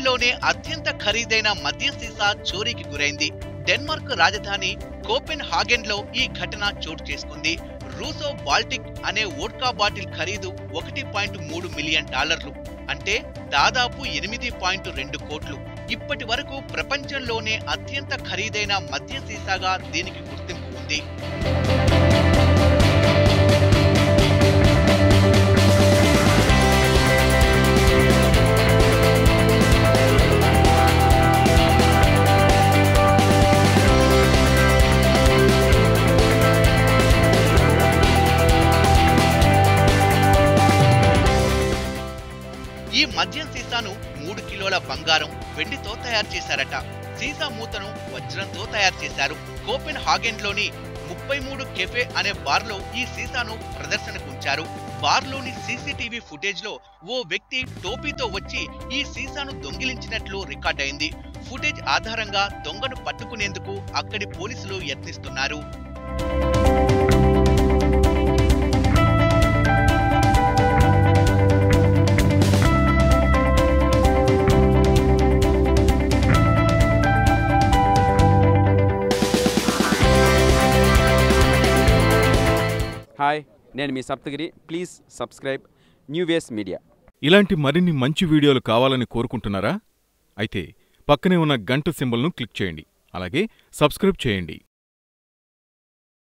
ప్రపంచంలోనే అత్యంత ఖరీదైన మద్య సీసా చోరీకి గురైంది డెన్మార్క్ రాజధాని కోపెన్ హాగెన్ లో ఈ ఘటన చోటు చేసుకుంది రూసో బాల్టిక్ అనే వోడ్కా బాటిల్ ఖరీదు ఒకటి పాయింట్ మూడు మిలియన్ డాలర్లు అంటే దాదాపు ఎనిమిది పాయింట్ రెండు కోట్లు ఇప్పటి వరకు ప్రపంచంలోనే అత్యంత ఖరీదైన మద్య సీసాగా దీనికి గుర్తింపు ఉంది ఈ మద్యం సీసాను మూడు కిలోల బంగారం వెండితో తయారు చేశారట సీసా మూతను వజ్రంతో తయారు చేశారు కోపెన్ హాగెన్ లోని ముప్పై మూడు కెఫే అనే బార్ లో ఈ సీసాను ప్రదర్శనకు ఉంచారు బార్ లోని సీసీటీవీ ఫుటేజ్ లో ఓ వ్యక్తి టోపీతో వచ్చి ఈ సీసాను దొంగిలించినట్లు రికార్డ్ అయింది ఫుటేజ్ ఆధారంగా దొంగను పట్టుకునేందుకు అక్కడి పోలీసులు యత్నిస్తున్నారు హాయ్ నేను మీ Saptagiri please subscribe new ways media ఇలాంటి మరిన్ని మంచి వీడియోలు కావాలని కోరుకుంటున్నారా అయితే పక్కనే ఉన్న గంట సింబల్ను క్లిక్ చేయండి అలాగే సబ్స్క్రైబ్ చేయండి